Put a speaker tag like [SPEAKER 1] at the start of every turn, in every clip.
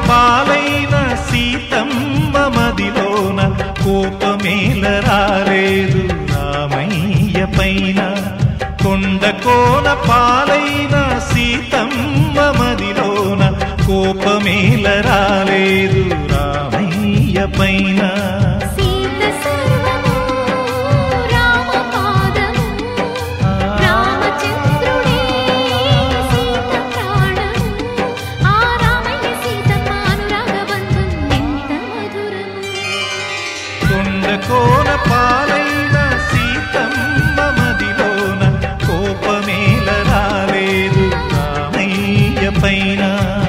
[SPEAKER 1] పాలైన సీతమ్మ మదిలోన కోపమేల రాలేదు రామయ్య పైన కొండ కోన పాలైన సీతమ్మ మదిలోన కోపమేల రాలేదు రామయ్య పైన
[SPEAKER 2] సీత సర్వము రామపాదము రామచంద్రుడే సీత ప్రాణము ఆ రామయ్య సీతమ్మ అనురాగబంధం ఎంత మధురము
[SPEAKER 1] కొండ కోన పాలైన సీతమ్మ మదిలోన కోపమేల రాలేదు రామయ్య పైన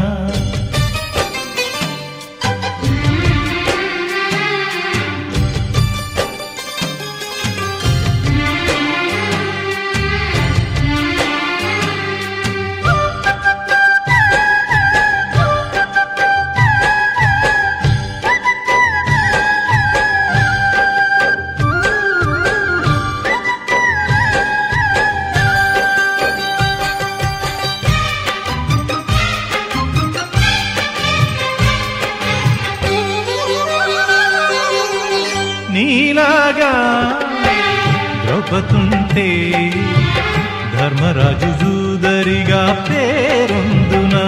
[SPEAKER 1] నీలాగా ద్రౌపతుంటే ధర్మరాజు జూదరిగా పేరొందునా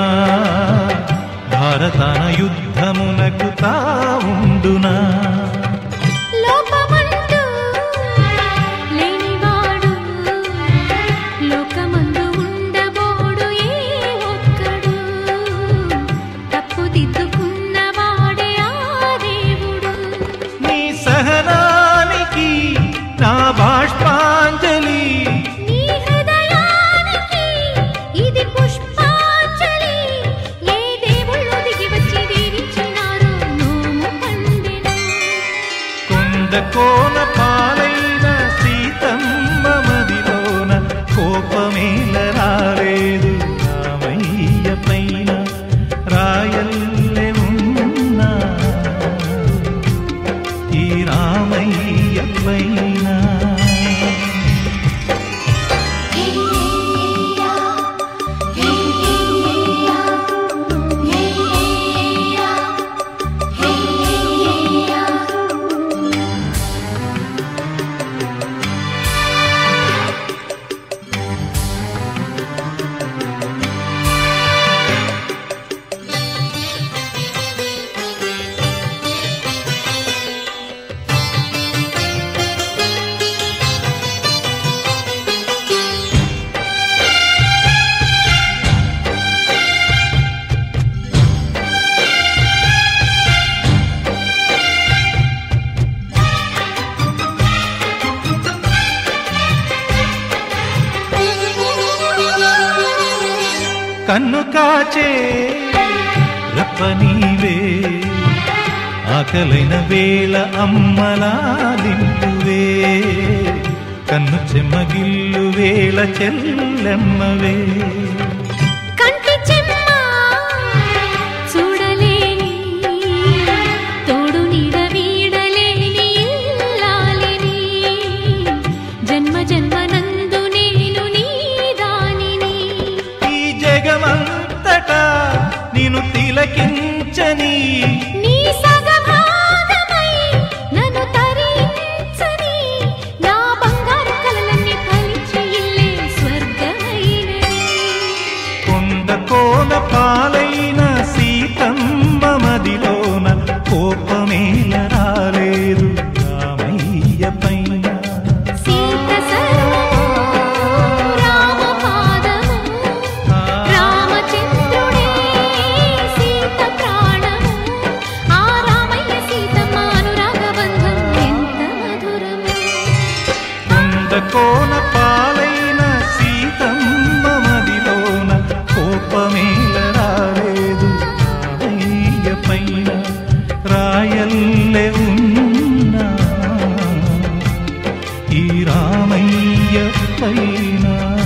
[SPEAKER 1] భారతాన యుద్ధమునకు తావుండునా
[SPEAKER 2] లోపమంటూ లేనివాడు లోకమందు ఉండబోడు ఏ ఒక్కడు తప్పు దిద్దుకున్నవాడే ఆ దేవుడు
[SPEAKER 1] నీ సహనానికి నా బాష్పాంజలి
[SPEAKER 2] నీ హృదయానికి ఇది పుష్పాంజలి ఏ దేవుళ్ళు దిగి వచ్చి దీవించినారో నోము పండెను
[SPEAKER 1] కొండ కోన పాలైన సీతమ్మ మదిలోన కోపమేల రాలేదు రామయ్య పైన రాయల్లె ఉన్నా ఈ రామయ్య పైన కన్ను కాచే రప్ప నీవే ఆకలైన వేళ అమ్మలాలింపువే కన్ను చెమ్మగిల్లు వేళ చెల్లెమ్మవే
[SPEAKER 2] కంటి చెమ్మ చూడలేని తోడు నీడ వీడలేని ఇల్లాలిని జన్మ జన్మనందు నేను నీ దానిని
[SPEAKER 1] ఈ జగమంతటా నిన్ను తిలకించని
[SPEAKER 2] నీ సగభాగమై నన్ను తరించని నా బంగారు కలలన్నీ ఫలించి ఇల్లే స్వర్గమైనది
[SPEAKER 1] కొండ కోన పాలైన సీతమ్మ మదిలోన కోపమేల రాలేదు రామయ్య పైన
[SPEAKER 2] సీత సర్వము రామపాదము రామచంద్రుడే సీత ప్రాణము ఆ రామయ్య సీతమ్మ అనురాగబంధం ఎంత మధురము
[SPEAKER 1] కొండ కోన పాలైన సీతమ్మ మదిలోన కోపమేల రాలేదు రామయ్య పైన రాయల్లె ఉన్నా ఈ రామయ్య పైన